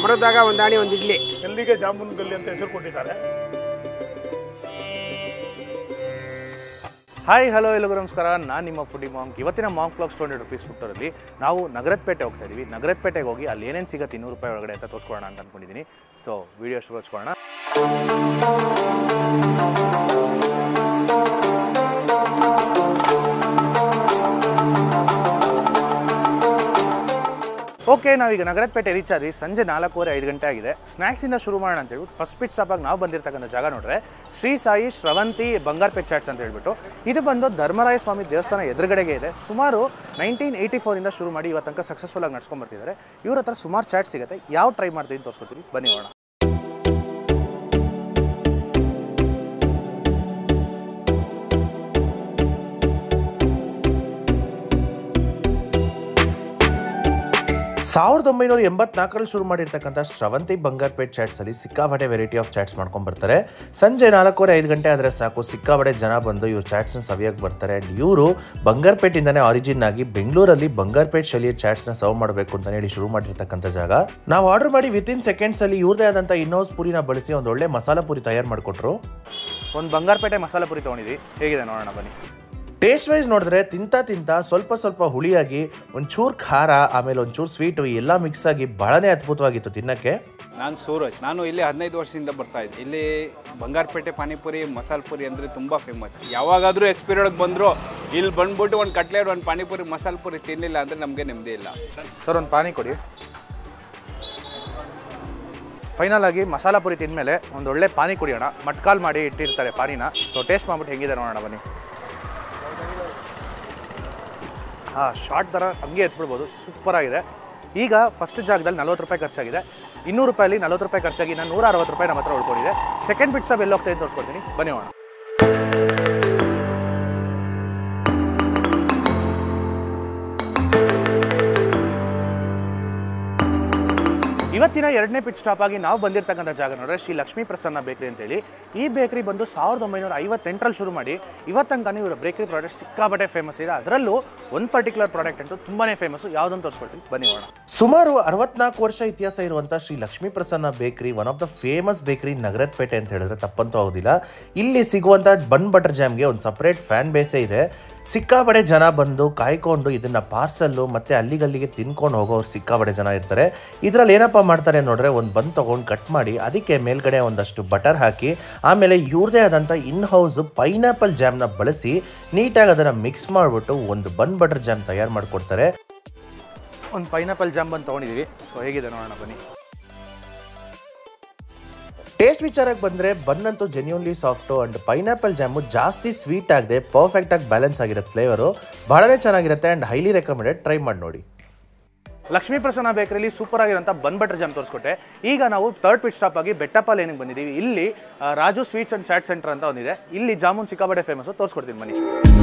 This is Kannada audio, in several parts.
ಬರೋದಾಗ ಒಂದು ಆಣಿ ಒಂದು ಇಡ್ಲಿ ಗಲ್ಲಿಗೆ ಜಾಮೂನ್ ಗಲ್ಲಿ ಅಂತ ಹೆಸರು ಕೊಟ್ಟಿದ್ದಾರೆ ಹಾಯ್ ಹಲೋ ಎಲ್ಲರಿಗೂ ನಮಸ್ಕಾರ ನಾನು ನಿಮ್ಮ ಫುಡಿ ಮಾಂಕ್ ಇವತ್ತಿನ monk blog two hundred rupees ಫುಟ್ಟರಲ್ಲಿ ನಾವು ನಗರದಪೇಟೆ ಹೋಗ್ತಾ ಇದೀವಿ ನಗರದಪೇಟೆಗೆ ಹೋಗಿ ಅಲ್ಲಿ ಏನೇನು ಸಿಗುತ್ತೆ ಇನ್ನೂರು ರೂಪಾಯಿ ಒಳಗಡೆ ಅಂತ ತೋರಿಸ್ಕೊಳ್ಳೋಣ ಅಂತ ಅನ್ಕೊಂಡಿದ್ದೀನಿ ಸೊ ವಿಡಿಯೋ ಶುರು ಹಚ್ಕೊಳ್ಳೋಣ ಓಕೆ ನಾವೀಗ ನಗರದಪೇಟೆ ರೀಚ್ ಆದ್ವಿ ಸಂಜೆ ನಾಲ್ಕೂವರೆ ಐದು ಗಂಟೆ ಆಗಿದೆ ಸ್ನ್ಯಾಕ್ಸಿಂದ ಶುರು ಮಾಡೋಣ ಅಂತ ಹೇಳ್ಬಿಟ್ಟು ಫಸ್ಟ್ ಪಿಟ್ ಸ್ಟಾಪಾಗಿ ನಾವು ಬಂದಿರ್ತಕ್ಕಂಥ ಜಾಗ ನೋಡ್ರೆ ಶ್ರೀ ಸಾಯಿ ಶ್ರವಂತಿ ಬಂಗಾರಪೇಟ್ ಚಾಟ್ಸ್ ಅಂತ ಹೇಳ್ಬಿಟ್ಟು ಇದು ಬಂದು ಧರ್ಮರಾಯ ಸ್ವಾಮಿ ದೇವಸ್ಥಾನ ಎದುರುಗಡೆಗೆ ಇದೆ ಸುಮಾರು ನೈನ್ಟೀನ್ ಏಯ್ಟಿ ಫೋರಿಂದ ಶುರು ಮಾಡಿ ಇವತ್ತು ತನಕ ಸಕ್ಸಸ್ಫುಲ್ ಆಗಿ ನಡ್ಸ್ಕೊಂಡ್ ಬರ್ತಿದ್ದಾರೆ ಇವ್ರ ಹತ್ರ ಸುಮಾರು ಚಾಟ್ ಸಿಗುತ್ತೆ ಯಾವ ಟ್ರೈ ಮಾಡ್ತೀನಿ ತೋರಿಸ್ಕೊಡ್ತೀವಿ ಬನ್ನಿ ಹೋಗೋಣ ಸಾವಿರದ ಒಂಬೈನೂರ ಎಂಬತ್ನಾಲ್ಕರಲ್ಲಿ ಶುರು ಮಾಡಿರ್ತಕ್ಕಂಥ ಶ್ರವಂತಿ ಬಂಗಾರಪೇಟ್ ಚಾಟ್ಸಲ್ಲಿ ಸಿಕ್ಕಾಪಟ್ಟೆ ವೆರೈಟಿ ಆಫ್ ಚಾಟ್ಸ್ ಮಾಡ್ಕೊಂಡು ಬರ್ತಾರೆ ಸಂಜೆ ನಾಲ್ಕೂವರೆ ಐದು ಗಂಟೆ ಆದರೆ ಸಾಕು ಸಿಕ್ಕಾಪಟ್ಟೆ ಜನ ಬಂದು ಇವ್ರು ಚಾಟ್ಸ್ನ ಸವಿಯಕ್ಕೆ ಬರ್ತಾರೆ ಆ್ಯಂಡ್ ಇವರು ಬಂಗಾರಪೇಟಿಂದನೇ ಆರಿಜಿನ್ ಆಗಿ ಬೆಂಗಳೂರಲ್ಲಿ ಬಂಗಾರಪೇಟ್ ಶೈಲಿಯ ಚಾಟ್ಸ್ನ ಸರ್ವ್ ಮಾಡಬೇಕು ಅಂತ ಹೇಳಿ ಶುರು ಮಾಡಿರ್ತಕ್ಕಂಥ ಜಾಗ ನಾವು ಆರ್ಡರ್ ಮಾಡಿ ವಿತಿನ್ ಸೆಕೆಂಡ್ಸಲ್ಲಿ ಇವ್ರದೇ ಆದಂಥ ಇನ್ನೋಸ್ ಪುರಿನ ಬಳಸಿ ಒಂದು ಒಳ್ಳೆ ಮಸಾಲ ಪುರಿ ತಯಾರು ಮಾಡಿಕೊಟ್ರು ಒಂದು ಬಂಗಾರಪೇಟೆ ಮಸಾಲ ಪುರಿ ತೊಗೊಂಡಿದ್ವಿ ಹೇಗಿದೆ ನೋಡೋಣ ಬನ್ನಿ ಟೇಸ್ಟ್ ವೈಸ್ ನೋಡಿದ್ರೆ ತಿಂತ ತಿಂತ ಸ್ವಲ್ಪ ಸ್ವಲ್ಪ ಹುಳಿಯಾಗಿ ಒಂಚೂರು ಖಾರ ಆಮೇಲೆ ಒಂಚೂರು ಸ್ವೀಟು ಎಲ್ಲ ಮಿಕ್ಸ್ ಆಗಿ ಬಹಳನೇ ಅದ್ಭುತವಾಗಿತ್ತು ತಿನ್ನಕ್ಕೆ ನಾನು ಸೂರಜ್ ನಾನು ಇಲ್ಲಿ ಹದಿನೈದು ವರ್ಷದಿಂದ ಬರ್ತಾ ಇದ್ದೆ ಇಲ್ಲಿ ಬಂಗಾರಪೇಟೆ ಪಾನಿಪುರಿ ಮಸಾಲ ಪುರಿ ಅಂದರೆ ತುಂಬ ಫೇಮಸ್ ಯಾವಾಗಾದರೂ ಎಕ್ಸ್ಪೀರಿಯಡ್ ಒಳಗೆ ಬಂದರೂ ಇಲ್ಲಿ ಬಂದ್ಬಿಟ್ಟು ಒಂದು ಕಟ್ಲೆಟ್ ಒಂದು ಪಾನಿಪುರಿ ಮಸಾಲ ಪುರಿ ತಿನ್ನಲಿಲ್ಲ ಅಂದರೆ ನಮಗೆ ನೆಮ್ಮದಿ ಇಲ್ಲ ಸರ್ ಒಂದು ಪಾನಿ ಕೊಡಿ ಫೈನಲ್ ಆಗಿ ಮಸಾಲ ಪುರಿ ತಿಂದಮೇಲೆ ಒಂದು ಒಳ್ಳೆ ಪಾನಿ ಕುಡಿಯೋಣ ಮಟ್ಕಾಲ್ ಮಾಡಿ ಇಟ್ಟಿರ್ತಾರೆ ಪಾನಿನ ಸೊ ಟೇಸ್ಟ್ ಮಾಡ್ಬಿಟ್ಟು ಹೆಂಗಿದೆ ನೋಡೋಣ ಬನ್ನಿ ಹಾಂ ಶಾರ್ಟ್ ಥರ ಹಂಗೆ ಎತ್ಬಿಡ್ಬೋದು ಸೂಪರಾಗಿದೆ ಈಗ ಫಸ್ಟ್ ಜಾಗದಲ್ಲಿ ನಲ್ವತ್ತು ರೂಪಾಯಿ ಖರ್ಚಾಗಿದೆ ಇನ್ನೂರು ರೂಪಾಯಲ್ಲಿ ನಲ್ವತ್ತು ರೂಪಾಯಿ ಖರ್ಚಾಗಿ ನಾನು ನೂರ ಅರವತ್ತು ರೂಪಾಯಿ ನಮ್ಮ ಹತ್ರ ಉಳ್ಕೊಂಡಿದೆ ಸೆಕೆಂಡ್ ಬಿಟ್ ಸಬ್ ಎಲ್ಲಿ ಹೋಗ್ತಾ ಅಂತ ತೋರಿಸ್ಕೊಡ್ತೀನಿ ಬನ್ನಿ ಹೋಗೋಣ ಇವತ್ತಿನ ಎರಡನೇ ಪಿಟ್ ಸ್ಟಾಪ್ ಆಗಿ ನಾವು ಬಂದಿರತಕ್ಕಂಥ ಜಾಗ ನೋಡ್ರೆ ಶ್ರೀ ಲಕ್ಷ್ಮೀ ಪ್ರಸನ್ನ ಬೇಕರಿ ಅಂತೇಳಿ ಈ ಬೇಕರಿ ಬಂದು ಸಾವಿರದ ಒಂಬೈನೂರ ಐವತ್ತೆಂಟರಲ್ಲಿ ಶುರು ಮಾಡಿ ಇವತ್ತಂಕಾನೆ ಇವರ ಬೇಕರಿ ಪ್ರಾಡಕ್ಟ್ ಸಿಕ್ಕಾಪಟ್ಟೆ ಫೇಮಸ್ ಇದೆ ಅದರಲ್ಲೂ ಒಂದು ಪರ್ಟಿಕ್ಯುಲರ್ ಪ್ರಾಡಕ್ಟ್ ಅಂತೂ ತುಂಬಾನೇ ಫೇಮಸ್ ಯಾವುದಂತ ತೋರಿಸ್ಕೊಡ್ತೀನಿ ಬನ್ನಿ ಹೋಗೋಣ ಸುಮಾರು ಅರವತ್ನಾಲ್ಕು ವರ್ಷ ಇತಿಹಾಸ ಇರುವಂಥ Shri Lakshmi Prasanna bakery one of the famous bakery Nagarathpete ಅಂತ ಹೇಳಿದ್ರೆ ತಪ್ಪಂತೂ ಆಗೋದಿಲ್ಲ ಇಲ್ಲಿ ಸಿಗುವಂಥ ಬನ್ ಬಟರ್ ಜಾಮ್ಗೆ ಒಂದು ಸಪ್ರೇಟ್ ಫ್ಯಾನ್ ಬೇಸೇ ಇದೆ ಸಿಕ್ಕಾಪಡೆ ಜನ ಬಂದು ಕಾಯ್ಕೊಂಡು ಇದನ್ನ ಪಾರ್ಸಲ್ಲು ಮತ್ತೆ ಅಲ್ಲಿಗಲ್ಲಿಗೆ ತಿನ್ಕೊಂಡು ಹೋಗೋರು ಸಿಕ್ಕಾಪಡೆ ಜನ ಇರ್ತಾರೆ ಇದರಲ್ಲಿ ಏನಪ್ಪ ಮಾಡ್ತಾರೆ ನೋಡ್ರೆ ಒಂದು ಬನ್ ತಗೊಂಡು ಕಟ್ ಮಾಡಿ ಅದಕ್ಕೆ ಮೇಲ್ಗಡೆ ಒಂದಷ್ಟು ಬಟರ್ ಹಾಕಿ ಆಮೇಲೆ ಇವ್ರದೇ ಆದಂಥ ಇನ್ ಹೌಸ್ ಪೈನಾಪಲ್ ಜಾಮ್ನ ಬಳಸಿ ನೀಟಾಗಿ ಅದನ್ನು ಮಿಕ್ಸ್ ಮಾಡಿಬಿಟ್ಟು ಒಂದು ಬನ್ ಬಟರ್ ಜಾಮ್ ತಯಾರು ಮಾಡಿಕೊಡ್ತಾರೆ ಒಂದು ಪೈನಾಪಲ್ ಜಾಮ್ ಬಂದು ತೊಗೊಂಡಿದ್ದೀವಿ ಸೊ ಹೇಗಿದೆ ನೋಡೋಣ ಬನ್ನಿ ಟೇಸ್ಟ್ ವಿಚಾರಕ್ಕೆ ಬಂದರೆ ಬನ್ನಂತೂ genuinely soft and pineapple jam ಜಾಸ್ತಿ ಸ್ವೀಟ್ ಆಗದೆ ಪರ್ಫೆಕ್ಟಾಗಿ ಬ್ಯಾಲೆನ್ಸ್ ಆಗಿರುತ್ತೆ ಫ್ಲೇವರು ಬಹಳನೇ ಚೆನ್ನಾಗಿರುತ್ತೆ ಆ್ಯಂಡ್ ಹೈಲಿ ರೆಕಮೆಂಡೆಡ್ ಟ್ರೈ ಮಾಡಿ ನೋಡಿ ಲಕ್ಷ್ಮೀ ಪ್ರಸನ್ನ ಬೇಕರಿಲಿ ಸೂಪರ್ ಆಗಿರೋಂಥ ಬನ್ ಬಟರ್ ಜಾಮ್ ತೋರಿಸ್ಕೊಟ್ಟೆ ಈಗ ನಾವು ಥರ್ಡ್ ಪಿಟ್ ಸ್ಟಾಪ್ ಆಗಿ ಬೆಟ್ಟಪ್ಪ ಲೇನಿಗೆ ಬಂದಿದ್ದೀವಿ ಇಲ್ಲಿ ಆ, Raju sweets and chaat centre ಅಂತ ಒಂದಿದೆ ಇಲ್ಲಿ ಜಾಮೂನ್ ಸಿಕ್ಕಾಪಟ್ಟೆ ಫೇಮಸ್ ತೋರಿಸ್ಕೊಡ್ತೀನಿ ಬನ್ನಿ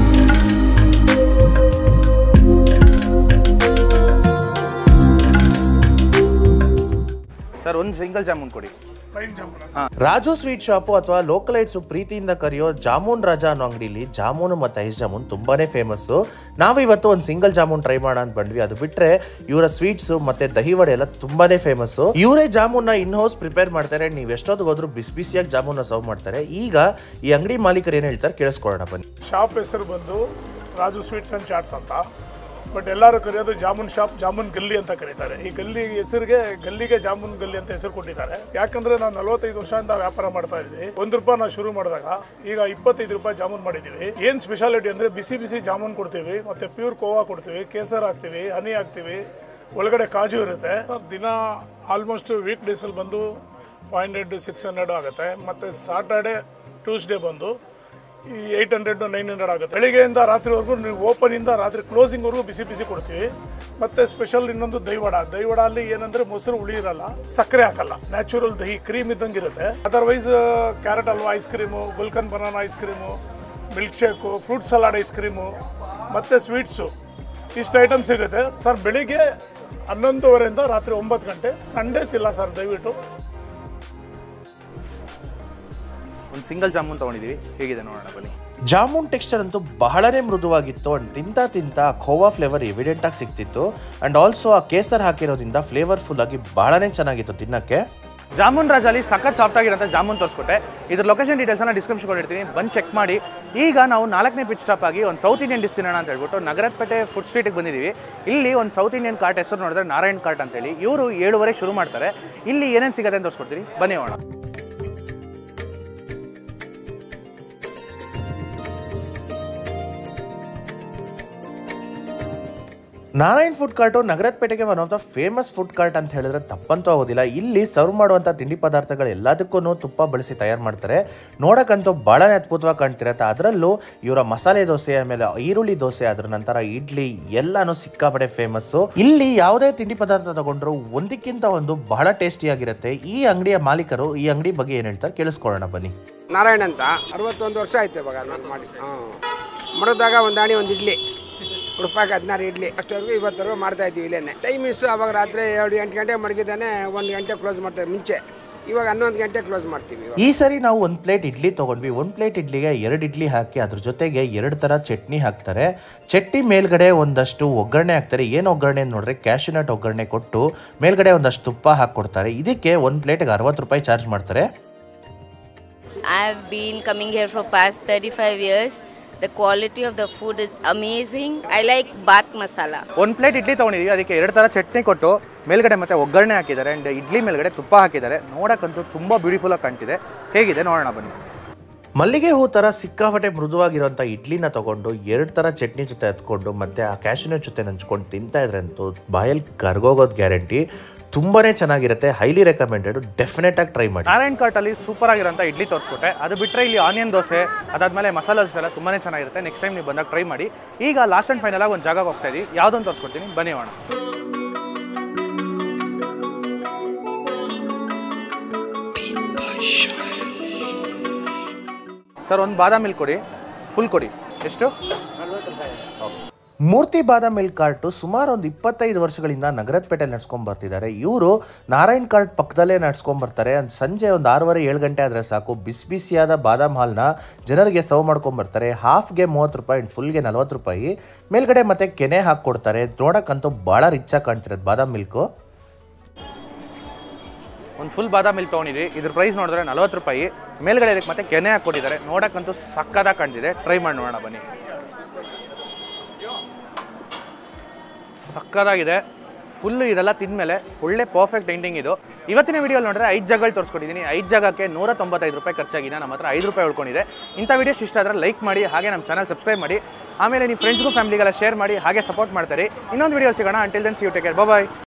ಸರ್ ಒಂದು ಸಿಂಗಲ್ ಜಾಮೂನ್ ಕೊಡಿ plain jamun Raju sweet shop ಅಥವಾ ಲೋಕಲೈಟ್ಸು ಪ್ರೀತಿಯಿಂದ ಕರೆಯೋ ಜಾಮೂನ್ ರಾಜ ಅನ್ನೋ ಅಂಗಡಿಲಿ ಜಾಮೂನು ಮತ್ತು ಐಸ್ ಜಾಮೂನ್ ತುಂಬಾನೇ ಫೇಮಸ್ಸು ನಾವು ಇವತ್ತು ಒಂದು ಸಿಂಗಲ್ ಜಾಮೂನ್ ಟ್ರೈ ಮಾಡೋಣ ಅಂತ ಬಂದ್ವಿ ಅದು ಬಿಟ್ಟರೆ ಇವರ ಸ್ವೀಟ್ಸು ಮತ್ತು ದಹಿ ವಡೆ ಎಲ್ಲ ತುಂಬಾನೇ ಫೇಮಸ್ಸು ಇವರೇ ಜಾಮೂನ್ನ ಇನ್ ಹೌಸ್ ಪ್ರಿಪೇರ್ ಮಾಡ್ತಾರೆ ನೀವು ಎಷ್ಟೊತ್ತಿಗೆ ಹೋದ್ರೂ ಬಿಸಿ ಬಿಸಿಯಾಗಿ ಜಾಮೂನ್ನ ಸರ್ವ್ ಮಾಡ್ತಾರೆ ಈಗ ಈ ಅಂಗಡಿ ಮಾಲೀಕರು ಏನು ಹೇಳ್ತಾರೆ ಕೇಳಿಸ್ಕೊಳ್ಳೋಣ ಬನ್ನಿ ಶಾಪ್ ಹೆಸರು ಬಂದು ರಾಜು ಸ್ವೀಟ್ಸ್ ಅಂಡ್ ಚಾಟ್ಸ್ ಅಂತ ಬಟ್ ಎಲ್ಲರೂ ಕರೆಯೋದು ಜಾಮೂನ್ ಶಾಪ್ ಜಾಮೂನ್ ಗಲ್ಲಿ ಅಂತ ಕರೀತಾರೆ ಈ ಗಲ್ಲಿ ಹೆಸರಿಗೆ ಗಲ್ಲಿಗೆ ಜಾಮೂನ್ ಗಲ್ಲಿ ಅಂತ ಹೆಸರು ಕೊಟ್ಟಿದ್ದಾರೆ ಯಾಕಂದ್ರೆ ನಾವು ನಲವತ್ತೈದು ವರ್ಷದಿಂದ ವ್ಯಾಪಾರ ಮಾಡ್ತಾ ಇದ್ವಿ ಒಂದ್ ರೂಪಾಯಿ ನಾವು ಶುರು ಮಾಡಿದಾಗ ಈಗ ಇಪ್ಪತ್ತೈದು ರೂಪಾಯಿ ಜಾಮೂನ್ ಮಾಡಿದೀವಿ ಏನ್ ಸ್ಪೆಷಾಲಿಟಿ ಅಂದ್ರೆ ಬಿಸಿ ಬಿಸಿ ಜಾಮೂನ್ ಕೊಡ್ತೀವಿ ಮತ್ತೆ ಪ್ಯೂರ್ ಕೋವಾ ಕೊಡ್ತೀವಿ ಕೇಸರ್ ಹಾಕ್ತಿವಿ ಹನಿ ಹಾಕ್ತಿವಿ ಒಳಗಡೆ ಕಾಜು ಇರುತ್ತೆ ದಿನ ಆಲ್ಮೋಸ್ಟ್ ವೀಕ್ ಡೇಸ್ ಅಲ್ಲಿ ಬಂದು ಫೈವ್ ಹಂಡ್ರೆಡ್ ಸಿಕ್ಸ್ ಹಂಡ್ರೆಡ್ ಆಗುತ್ತೆ ಮತ್ತೆ ಸಾಟರ್ಡೆ ಟ್ಯೂಸ್ಡೇ ಬಂದು ಈ ಏಯ್ಟ್ ಹಂಡ್ರೆಡ್ ನೈನ್ ಹಂಡ್ರೆಡ್ ಆಗುತ್ತೆ ಬೆಳಿಗ್ಗೆಯಿಂದ ರಾತ್ರಿವರೆಗೂ ನೀವು ಓಪನ್ ಇಂದ ರಾತ್ರಿ ಕ್ಲೋಸಿಂಗ್ ವರೆಗೂ ಬಿಸಿ ಬಿಸಿ ಕೊಡ್ತೀವಿ ಮತ್ತೆ ಸ್ಪೆಷಲ್ ಇನ್ನೊಂದು ದಹಿವಡ ದಹಿವಡ ಅಲ್ಲಿ ಏನಂದ್ರೆ ಮೊಸರು ಹುಳಿ ಇರಲ್ಲ ಸಕ್ಕರೆ ಹಾಕಲ್ಲ ನ್ಯಾಚುರಲ್ ದಹಿ ಕ್ರೀಮ್ ಇದ್ದಂಗೆ ಇರುತ್ತೆ otherwise carrot halwa ice cream gulkand banana ice cream milk shake fruit salad ice cream ಮತ್ತೆ ಸ್ವೀಟ್ಸು ಇಷ್ಟು ಐಟಮ್ ಸಿಗುತ್ತೆ ಸರ್ ಬೆಳಿಗ್ಗೆ ಹನ್ನೊಂದುವರೆಯಿಂದ ರಾತ್ರಿ ಒಂಬತ್ತು ಗಂಟೆ ಸಂಡೇಸ್ ಇಲ್ಲ ಸರ್ ದಯವಿಟ್ಟು ಒಂದು ಸಿಂಗಲ್ ಜಾಮೂನ್ ತೊಗೊಂಡಿದ್ದೀವಿ ಹೇಗಿದೆ ನೋಡೋಣ ಬನ್ನಿ ಜಾಮೂನ್ ಟೆಕ್ಸ್ಚರ್ ಅಂತೂ ಬಹಳನೇ ಮೃದುವಾಗಿತ್ತು ಅಂಡ್ ತಿಂತ ತಿಂತ ಖೋವಾ ಫ್ಲೇವರ್ ಎವಿಡೆಂಟ್ ಆಗಿ ಸಿಕ್ತಿತ್ತು ಅಂಡ್ ಆಲ್ಸೋ ಆ ಕೇಸರ್ ಹಾಕಿರೋದ್ರಿಂದ ಫ್ಲೇವರ್ಫುಲ್ ಆಗಿ ಬಹಳನೇ ಚೆನ್ನಾಗಿತ್ತು ತಿನ್ನಕ್ಕೆ ಜಾಮೂನ್ ರಾಜಲ್ಲಿ ಸಖತ್ ಸಾಫ್ಟ್ ಆಗಿರೋಂಥ ಜಾಮೂನ್ ತೋರಿಸ್ಕೊಟ್ಟೆ ಇದ್ರ ಲೊಕೇಶನ್ ಡೀಟೇಲ್ಸ್ನ ಡಿಸ್ಕ್ರಿಪ್ಷನ್ ಕೊಟ್ಟಿರ್ತೀನಿ ಬಂದು ಚೆಕ್ ಮಾಡಿ ಈಗ ನಾವು ನಾಲ್ಕನೇ ಪಿಚ್ ಸ್ಟಾಪ್ ಆಗಿ ಒಂದು ಸೌತ್ ಇಂಡಿಯನ್ ಡಿಶ್ ತಿನ್ನೋಣ ಅಂತ ಹೇಳ್ಬಿಟ್ಟು ನಗರಪೇಟೆ ಫುಡ್ ಸ್ಟ್ರೀಟಿಗೆ ಬಂದಿದ್ದೀವಿ ಇಲ್ಲಿ ಒಂದು ಸೌತ್ ಇಂಡಿಯನ್ ಕಾರ್ಟ್ ಹೆಸರು ನೋಡಿದ್ರೆ ನಾರಾಯಣ್ ಕಾರ್ಟ್ ಅಂತೇಳಿ ಇವರು ಏಳುವರೆ ಶುರು ಮಾಡ್ತಾರೆ ಇಲ್ಲಿ ಏನೇನು ಸಿಗುತ್ತೆ ಅಂತ ತೋರಿಸ್ಕೊಡ್ತೀನಿ ಬನ್ನಿ ಹೋಣ ನಾರಾಯಣ್ ಫುಡ್ ಕಾರ್ಟು ನಗರದ ಪೇಟೆಗೆ one of the famous food cart ಅಂತ ಹೇಳಿದ್ರೆ ತಪ್ಪಂತೂ ಆಗೋದಿಲ್ಲ ಇಲ್ಲಿ ಸರ್ವ್ ಮಾಡುವಂಥ ತಿಂಡಿ ಪದಾರ್ಥಗಳು ಎಲ್ಲದಕ್ಕೂ ತುಪ್ಪ ಬಳಸಿ ತಯಾರು ಮಾಡ್ತಾರೆ ನೋಡಕ್ಕಂತೂ ಬಹಳನೇ ಅದ್ಭುತವಾಗಿ ಕಾಣ್ತಿರತ್ತೆ ಅದರಲ್ಲೂ ಇವರ ಮಸಾಲೆ ದೋಸೆ ಆಮೇಲೆ ಈರುಳ್ಳಿ ದೋಸೆ ಅದ್ರ ನಂತರ ಇಡ್ಲಿ ಎಲ್ಲಾನು ಸಿಕ್ಕಾಪಡೆ ಫೇಮಸ್ಸು ಇಲ್ಲಿ ಯಾವುದೇ ತಿಂಡಿ ಪದಾರ್ಥ ತಗೊಂಡ್ರು ಒಂದಕ್ಕಿಂತ ಒಂದು ಬಹಳ ಟೇಸ್ಟಿಯಾಗಿರುತ್ತೆ ಈ ಅಂಗಡಿಯ ಮಾಲೀಕರು ಈ ಅಂಗಡಿ ಬಗ್ಗೆ ಏನು ಹೇಳ್ತಾರೆ ಕೇಳಿಸ್ಕೊಳ್ಳೋಣ ಬನ್ನಿ ನಾರಾಯಣ ಅಂತ ಅರವತ್ತೊಂದು ವರ್ಷ ಆಯ್ತು ಇವಾಗ ನಾನು ಮಾಡಿ ಹಾಂ ಮಡದಾಗ ಒಂದು ಆಣಿ ಒಂದು ಇಡ್ಲಿ ರೂಪಾಯಿಗೆ ಹದಿನಾರು ಇಡ್ಲಿ ಅಷ್ಟವರೆಗೂ ಇವತ್ತರೆಗೂ ಮಾಡ್ತಾ ಇದ್ದೀವಿ ಇಲ್ಲೇನೆ ಟೈಮಿಸ್ ಅವಾಗ ರಾತ್ರಿ ಎರಡು ಎಂಟು ಗಂಟೆ ಮಡಗಿದ್ದಾನೆ ಒಂದು ಗಂಟೆ ಕ್ಲೋಸ್ ಮಾಡ್ತಾರೆ ಮುಂಚೆ ಇವಾಗ ಹನ್ನೊಂದು ಗಂಟೆ ಕ್ಲೋಸ್ ಮಾಡ್ತೀವಿ ಇವಾಗ ಈ ಸರಿ ನಾವು ಒಂದು ಪ್ಲೇಟ್ ಇಡ್ಲಿ ತೊಗೊಂಡ್ವಿ ಒಂದು ಪ್ಲೇಟ್ ಇಡ್ಲಿಗೆ ಎರಡು ಇಡ್ಲಿ ಹಾಕಿ ಅದ್ರ ಜೊತೆಗೆ ಎರಡು ಥರ ಚಟ್ನಿ ಹಾಕ್ತಾರೆ ಚಟ್ನಿ ಮೇಲ್ಗಡೆ ಒಂದಷ್ಟು ಒಗ್ಗರಣೆ ಹಾಕ್ತಾರೆ ಏನು ಒಗ್ಗರಣೆ ಅಂತ ನೋಡ್ರೆ ಕ್ಯಾಶುನಟ್ ಒಗ್ಗರಣೆ ಕೊಟ್ಟು ಮೇಲ್ಗಡೆ ಒಂದಷ್ಟು ತುಪ್ಪ ಹಾಕ್ಕೊಡ್ತಾರೆ ಇದಕ್ಕೆ ಒಂದು ಪ್ಲೇಟ್ಗೆ ಅರವತ್ತು ರೂಪಾಯಿ ಚಾರ್ಜ್ ಮಾಡ್ತಾರೆ I've been coming here for past 35 years. The quality of the food is amazing. I like bath masala. ಒಂದು ಪ್ಲೇಟ್ ಇಡ್ಲಿ ತೊಗೊಂಡಿದ್ದೀವಿ ಅದಕ್ಕೆ ಎರಡು ಥರ ಚಟ್ನಿ ಕೊಟ್ಟು ಮೇಲ್ಗಡೆ ಮತ್ತೆ ಒಗ್ಗರಣೆ ಹಾಕಿದ್ದಾರೆ ಆ್ಯಂಡ್ ಇಡ್ಲಿ ಮೇಲ್ಗಡೆ ತುಪ್ಪ ಹಾಕಿದ್ದಾರೆ ನೋಡೋಕ್ಕಂತೂ ತುಂಬ ಬ್ಯೂಟಿಫುಲ್ಲಾಗಿ ಕಾಣ್ತಿದೆ ಹೇಗಿದೆ ನೋಡೋಣ ಬನ್ನಿ ಮಲ್ಲಿಗೆ ಹೂ ಥರ ಸಿಕ್ಕಾಪಟ್ಟೆ ಮೃದುವಾಗಿರುವಂಥ ಇಡ್ಲಿನ ತಗೊಂಡು ಎರಡು ಥರ ಚಟ್ನಿ ಜೊತೆ ಹತ್ಕೊಂಡು ಮತ್ತೆ ಆ ಕ್ಯಾಶುನಟ್ ಜೊತೆ ನಂಚ್ಕೊಂಡು ತಿಂತಾ ಇದ್ರೆ ಅಂತೂ ಬಾಯಲ್ಲಿ ಕರ್ಗೋಗೋದು ಗ್ಯಾರಂಟಿ ತುಂಬಾನೇ ಚೆನ್ನಾಗಿರುತ್ತೆ ಹೈಲಿ ರೆಕಮೆಂಡೆಡ್ ಡೆಫಿನೆಟ್ ಆಗಿ ಟ್ರೈ ಮಾಡಿ ನಾರಾಯಣ್ ಕಾರ್ಟಲ್ಲಿ ಸೂಪರ್ ಆಗಿರೋಂಥ ಇಡ್ಲಿ ತೋರಿಸ್ಕೊಟ್ಟೆ ಅದು ಬಿಟ್ಟರೆ ಇಲ್ಲಿ ಆನಿಯನ್ ದೋಸೆ ಅದಾದಮೇಲೆ ಮಸಾಲ ದೋಸೆ ಎಲ್ಲ ತುಂಬಾ ಚೆನ್ನಾಗಿರುತ್ತೆ ನೆಕ್ಸ್ಟ್ ಟೈಮ್ ನೀವು ಬಂದಾಗ ಟ್ರೈ ಮಾಡಿ ಈಗ ಲಾಸ್ಟ್ ಆ್ಯಂಡ್ ಫೈನಲ್ ಆಗಿ ಒಂದು ಜಾಗಕ್ಕೆ ಹೋಗ್ತಾ ಇದೀವಿ ಯಾವುದೊಂದು ತೋರಿಸ್ಕೊಡ್ತೀನಿ ಬನ್ನಿ ಹೋಣ ಸರ್ ಒಂದು ಬಾದಾಮ್ ಮಿಲ್ಕ್ ಕೊಡಿ ಫುಲ್ ಕೊಡಿ ಎಷ್ಟು ಮೂರ್ತಿ ಬಾದಾಮ್ ಮಿಲ್ಕ್ ಕಾರ್ಟು ಸುಮಾರು ಒಂದು ಇಪ್ಪತ್ತೈದು ವರ್ಷಗಳಿಂದ ನಗರದ ಪೇಟೆ ನಡ್ಸ್ಕೊಂಡ್ ಬರ್ತಿದ್ದಾರೆ ಇವರು ನಾರಾಯಣ್ ಕಾರ್ಟ್ ಪಕ್ಕದಲ್ಲೇ ನಡ್ಸ್ಕೊಂಡ್ ಬರ್ತಾರೆ ಅಂದ್ ಸಂಜೆ ಒಂದು ಆರೂವರೆ ಏಳು ಗಂಟೆ ಆದರೆ ಸಾಕು ಬಿಸಿ ಬಿಸಿಯಾದ ಬಾದಾಮ್ ಹಾಲ್ನ ಜನರಿಗೆ ಸರ್ವ್ ಮಾಡ್ಕೊಂಡ್ ಬರ್ತಾರೆ ಹಾಫ್ಗೆ ಮೂವತ್ತು ರೂಪಾಯಿ ಆ್ಯಂಡ್ ಫುಲ್ಗೆ ನಲ್ವತ್ತು ರೂಪಾಯಿ ಮೇಲ್ಗಡೆ ಮತ್ತೆ ಕೆನೆ ಹಾಕ್ಕೊಡ್ತಾರೆ ನೋಡಕ್ಕಂತೂ ಭಾಳ ರಿಚಾಗಿ ಕಾಣ್ತಿರೋದು ಬಾದಾಮ್ ಮಿಲ್ಕು ಒಂದು ಫುಲ್ ಬಾದಾಮ್ ಮಿಲ್ಕ್ ತೊಗೊಂಡಿದ್ವಿ ಇದ್ರ ಪ್ರೈಸ್ ನೋಡಿದ್ರೆ ನಲ್ವತ್ತು ರೂಪಾಯಿ ಮೇಲ್ಗಡೆ ಇದಕ್ಕೆ ಮತ್ತೆ ಕೆನೆ ಹಾಕ್ಕೊಟ್ಟಿದ್ದಾರೆ ನೋಡಕ್ಕಂತೂ ಸಕ್ಕದಾಗಿ ಕಾಣ್ತಿದೆ ಟ್ರೈ ಮಾಡಿ ನೋಡೋಣ ಬನ್ನಿ ಸಕ್ಕದಾಗಿದೆ ಫುಲ್ ಇದೆಲ್ಲ ತಿಂದಮೇಲೆ ಒಳ್ಳೆ ಪರ್ಫೆಕ್ಟ್ ಎಂಡಿಂಗ್ ಇದು ಇವತ್ತಿನ ವಿಡಿಯೋಲಿ ನೋಡಿದ್ರೆ ಐದು ಜಾಗಗಳು ತೋರಿಸ್ಕೊಟ್ಟಿದ್ದೀನಿ ಐದು ಜಾಗಕ್ಕೆ ನೂರ ತೊಂಬತ್ತೈದು ರೂಪಾಯಿ ಖರ್ಚಾಗಿದೆ ನಮ್ಮ ಹತ್ರ ಐದು ರೂಪಾಯಿ ಉಳ್ಕೊಂಡಿದೆ ಇಂಥ ವಿಡಿಯೋಸ್ ಇಷ್ಟ ಆದರೆ ಲೈಕ್ ಮಾಡಿ ಹಾಗೆ ನಮ್ಮ ಚಾನಲ್ ಸಬ್ಸ್ಕ್ರೈಬ್ ಮಾಡಿ ಆಮೇಲೆ ನಿಮ್ಮ ಫ್ರೆಂಡ್ಸ್ಗೂ ಫ್ಯಾಮಿಲಿಗೆಲ್ಲ ಶೇರ್ ಮಾಡಿ ಹಾಗೆ ಸಪೋರ್ಟ್ ಮಾಡ್ತಾರೆ ಇನ್ನೊಂದು ವಿಡಿಯೋ ಸಿಗೋಣ until then see you take care bye